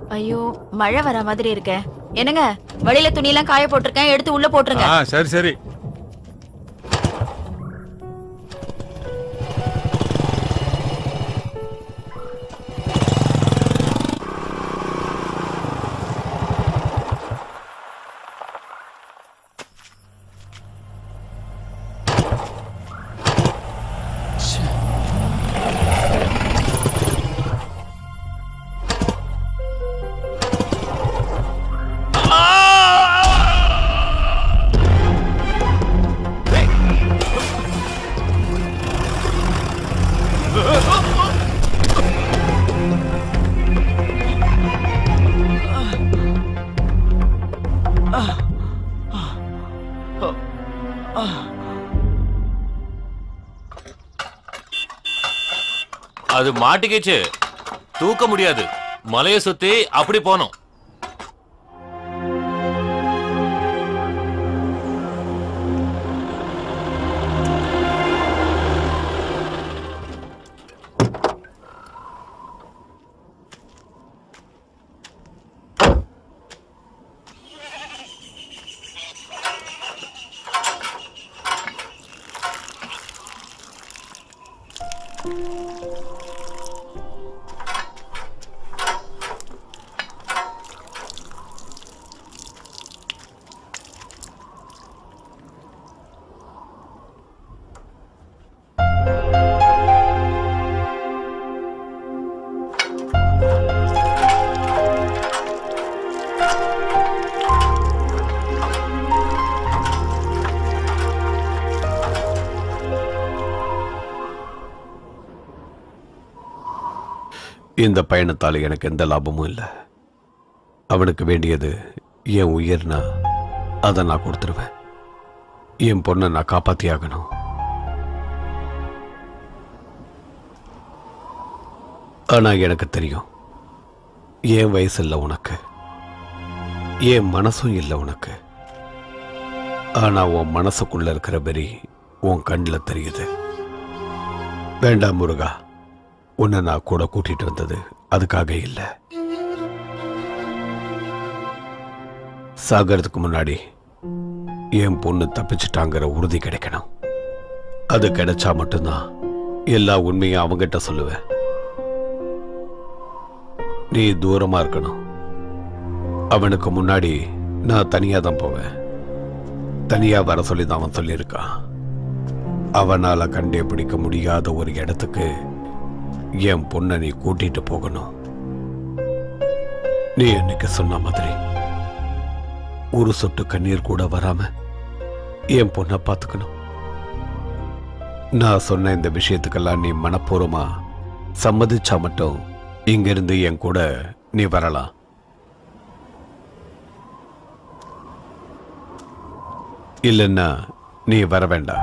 ஐயோ மழை வர மாதிரி இருக்க என்னங்க வெளியில துணியெல்லாம் காய போட்டிருக்கேன் எடுத்து உள்ள போட்டுருங்க ஆ சரி சரி அது மாட்டிக்கிச்சு தூக்க முடியாது மலையை சுத்தி அப்படி போனோம் இந்த பயணத்தால் எனக்கு எந்த லாபமும் இல்லை அவனுக்கு வேண்டியது என் உயிர்னா அதை நான் கொடுத்துருவேன் என் பொண்ணை நான் காப்பாத்தி ஆகணும் ஆனா எனக்கு தெரியும் என் வயசு இல்லை உனக்கு என் மனசும் இல்லை உனக்கு ஆனா உன் மனசுக்குள்ள இருக்கிற வெறி உன் கண்ணில் தெரியுது வேண்டாம் முருகா உன்னை நான் கூட கூட்டிட்டு வந்தது அதுக்காக இல்லை சாகறதுக்கு முன்னாடி என் பொண்ணு தப்பிச்சிட்டாங்கிற உறுதி கிடைக்கணும் அது கிடைச்சா மட்டும்தான் எல்லா உண்மையும் அவங்கிட்ட சொல்லுவேன் நீ தூரமா இருக்கணும் அவனுக்கு முன்னாடி நான் தனியா தான் போவேன் தனியா வர சொல்லி தான் அவன் சொல்லியிருக்கான் அவனால கண்டே பிடிக்க முடியாத ஒரு இடத்துக்கு என் பொண்ணை நீ கூட்டிட்டு போகணும் நீ என்னைக்கு சொன்ன மாதிரி ஒரு சொட்டு கண்ணீர் கூட வராம என் பொண்ணை பார்த்துக்கணும் நான் சொன்ன இந்த விஷயத்துக்கெல்லாம் நீ மனப்பூர்வமா சம்மதிச்சா மட்டும் இங்கிருந்து என் கூட நீ வரலாம் இல்லைன்னா நீ வர வேண்டாம்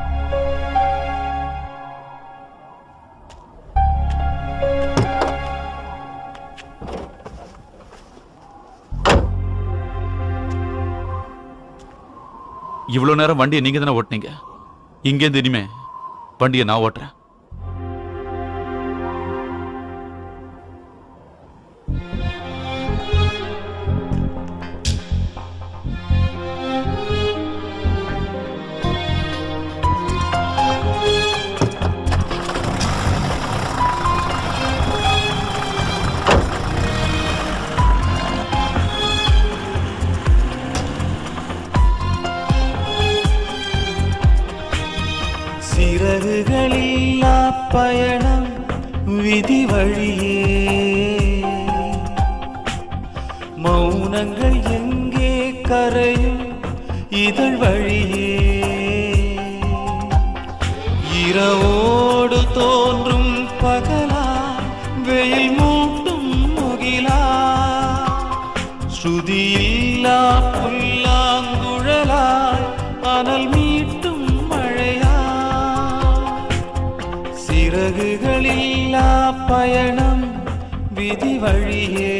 இவ்வளவு நேரம் வண்டியை நீங்க தானே ஓட்டுனீங்க இங்கேருந்து இனிமே வண்டியை நான் ஓட்டுறேன் சிறகுகளில்லா பயணம் விதி வழியே மௌனங்கள் எங்கே கரையும் இதழ் வழியே இரவோடு தோன்றும் பகலா வெயில் மூட்டும் முகிலா ஸ்ருதியில்லா புல்லாங்குழலாய் அனல் மீட்டும் மழையா சிறகுகளில்லா பயணம் விதி வழியே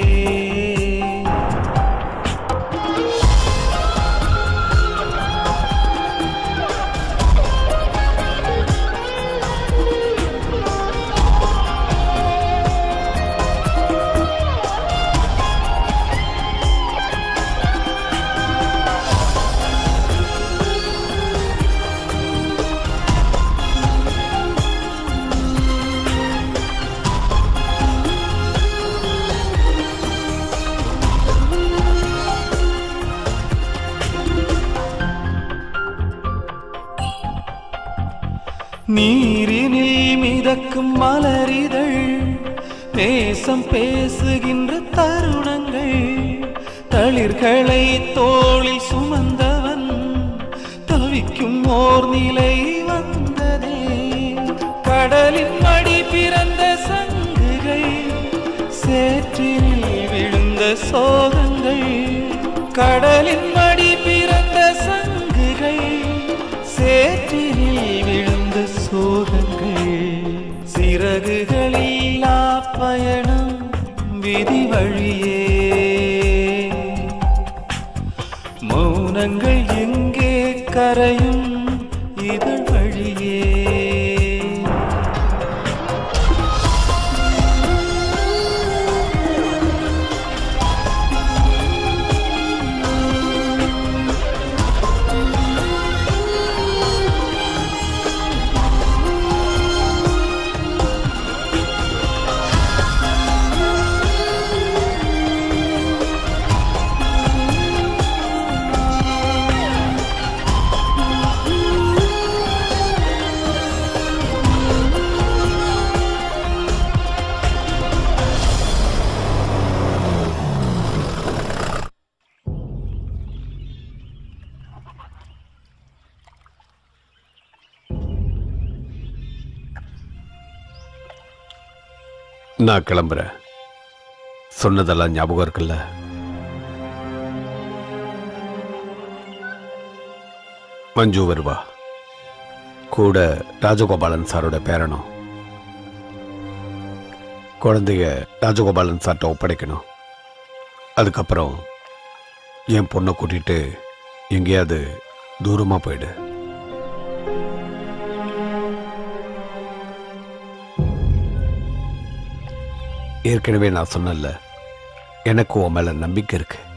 திறக்கும் மலரிதழ் நேசம் பேசுகின்ற தருணங்கள் தளிர்களை தோளில் சுமந்தவன் தவிக்கும் ஓர் நிலை வந்ததே கடலின் மடி பிறந்த சங்குகள் சேற்றினில் விழுந்த சோகங்கள் கடலின் மடி பிறந்த சங்குகள் சேற்றினில் விழுந்த சோகங்கள் சிறகுகளில்லா பயணம் விதி வழியே மௌனங்கள் எங்கே கரையும் இதழ் வழியே நான் கிளம்புறேன் சொன்னதெல்லாம் ஞாபகம் இருக்குல்ல மஞ்சு வருவா கூட ராஜகோபாலன் சாரோட பேரனும் குழந்தைய ராஜகோபாலன் சார்ட்ட ஒப்படைக்கணும் அதுக்கப்புறம் என் பொண்ணை கூட்டிட்டு எங்கேயாவது தூரமா போயிடு ஏற்கனவே நான் சொன்னல எனக்கு உன் மேல நம்பிக்கை இருக்கு